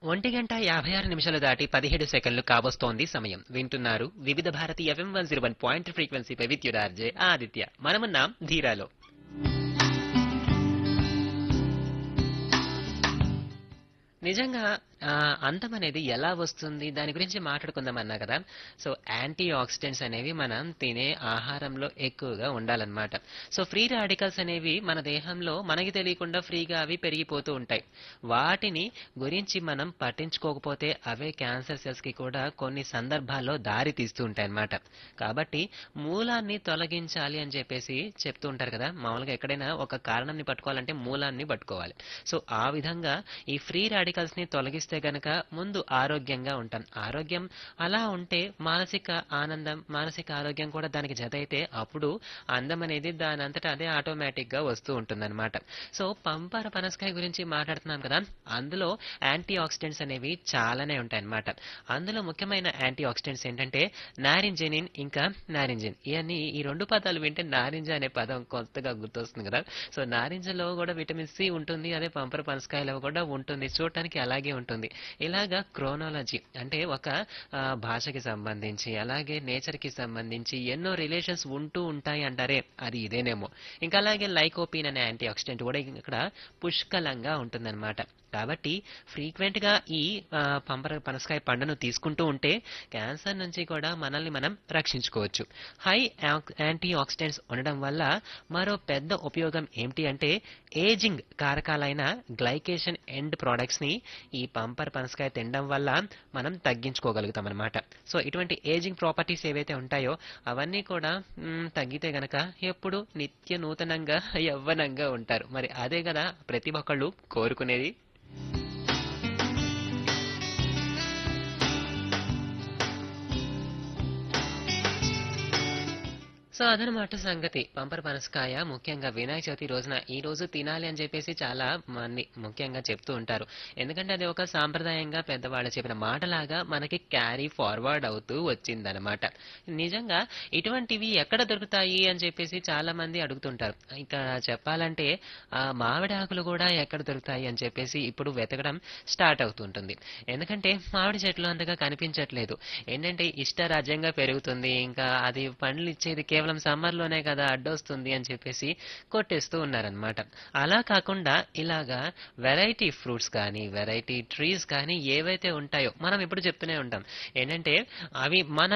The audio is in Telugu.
ఒంటి గంట యాభై ఆరు నిమిషాలు దాటి పదిహేడు సెకండ్లు కావస్తోంది సమయం వింటున్నారు Vividh Bharati FM one zero one point ఫ్రీక్వెన్సీపై విద్యుడార్జే ఆదిత్య మనమున్నాం ధీరాలో నిజంగా ఆ, అంతం అనేది ఎలా వస్తుంది దాని గురించి మాట్లాడుకుందాం అన్నా కదా సో యాంటీ ఆక్సిడెంట్స్ అనేవి మనం తినే ఆహారంలో ఎక్కువగా ఉండాలన్నమాట సో ఫ్రీ రాడికల్స్ అనేవి మన దేహంలో మనకి తెలియకుండా ఫ్రీగా అవి పెరిగిపోతూ ఉంటాయి వాటిని గురించి మనం పట్టించుకోకపోతే అవే క్యాన్సర్ సెల్స్ కి కూడా కొన్ని సందర్భాల్లో దారి తీస్తూ ఉంటాయి అన్నమాట కాబట్టి మూలాన్ని తొలగించాలి అని చెప్పేసి చెప్తూ ఉంటారు కదా మామూలుగా ఎక్కడైనా ఒక కారణాన్ని పట్టుకోవాలంటే మూలాన్ని పట్టుకోవాలి సో ఆ విధంగా ఈ ఫ్రీ రాడికల్స్ ని తొలగిస్తే గనక ముందు ఆరోగ్యంగా ఉంటాం ఆరోగ్యం అలా ఉంటే మానసిక ఆనందం మానసిక ఆరోగ్యం కూడా దానికి జత అయితే అప్పుడు అందం అనేది దాని అంతటా అదే ఆటోమేటిక్ గా వస్తూ ఉంటుందన్నమాట సో పంపర పనసకాయ గురించి మాట్లాడుతున్నాం కదా అందులో యాంటీ ఆక్సిడెంట్స్ అనేవి చాలానే ఉంటాయన్నమాట అందులో ముఖ్యమైన యాంటీ ఆక్సిడెంట్స్ ఏంటంటే నారింజెనిన్ ఇంకా నారింజన్ ఇవన్నీ ఈ రెండు పదాలు వింటే నారింజ అనే పదం కొత్తగా గుర్తొస్తుంది కదా సో నారింజలో కూడా విటమిన్ సి ఉంటుంది అదే పంపర పనసకాయలో కూడా ఉంటుంది చూడటానికి అలాగే ఉంటుంది ఇలాగా క్రోనాలజీ అంటే ఒక ఆ, భాషకి సంబంధించి అలాగే నేచర్ కి సంబంధించి ఎన్నో రిలేషన్స్ ఉంటూ ఉంటాయి అంటారే అది ఇదేనేమో ఇంకా అలాగే లైకోపీన్ అనే యాంటీ ఆక్సిడెంట్ కూడా ఇక్కడ పుష్కలంగా ఉంటుందన్నమాట కాబట్టి ఫ్రీక్వెంట్ గా ఈ ఆ, పంపర పనసకాయ పండును తీసుకుంటూ ఉంటే క్యాన్సర్ నుంచి కూడా మనల్ని మనం రక్షించుకోవచ్చు హై యాంటీ ఆక్సిడెంట్స్ ఉండడం వల్ల మరో పెద్ద ఉపయోగం ఏమిటి అంటే ఏజింగ్ కారకాలైన గ్లైకేషన్ ఎండ్ ప్రోడక్ట్స్ ని ఈ పంపర్ పనసకాయ తినడం వల్ల మనం తగ్గించుకోగలుగుతాం అనమాట సో ఇటువంటి ఏజింగ్ ప్రాపర్టీస్ ఏవైతే ఉంటాయో అవన్నీ కూడా మ్, తగ్గితే గనక ఎప్పుడు నిత్య నూతనంగా యవ్వనంగా ఉంటారు మరి అదే కదా ప్రతి ఒక్కళ్ళు కోరుకునేది సో అదనమాట సంగతి పంపర్ పనసకాయ ముఖ్యంగా వినాయక చవితి రోజున ఈ రోజు తినాలి అని చెప్పేసి చాలా మంది ముఖ్యంగా చెప్తూ ఉంటారు ఎందుకంటే అది ఒక సాంప్రదాయంగా పెద్దవాళ్ళు చెప్పిన మాటలాగా మనకి క్యారీ ఫార్వర్డ్ అవుతూ వచ్చిందనమాట నిజంగా ఇటువంటివి ఎక్కడ దొరుకుతాయి అని చెప్పేసి చాలా మంది అడుగుతుంటారు ఇంకా చెప్పాలంటే ఆ మామిడి ఆకులు కూడా ఎక్కడ దొరుకుతాయి అని చెప్పేసి ఇప్పుడు వెతకడం స్టార్ట్ అవుతుంటుంది ఎందుకంటే మామిడి చెట్లు అంతగా కనిపించట్లేదు ఏంటంటే ఇష్టరాజ్యంగా పెరుగుతుంది ఇంకా అది పండ్లు ఇచ్చేది కేవలం సమ్మర్ లోనే కదా అడ్డొస్తుంది అని చెప్పేసి కొట్టేస్తూ ఉన్నారనమాట అలా కాకుండా ఇలాగా వెరైటీ ఫ్రూట్స్ కానీ వెరైటీ ట్రీస్ కానీ ఏవైతే ఉంటాయో మనం ఎప్పుడు చెప్తూనే ఉంటాం ఏంటంటే అవి మన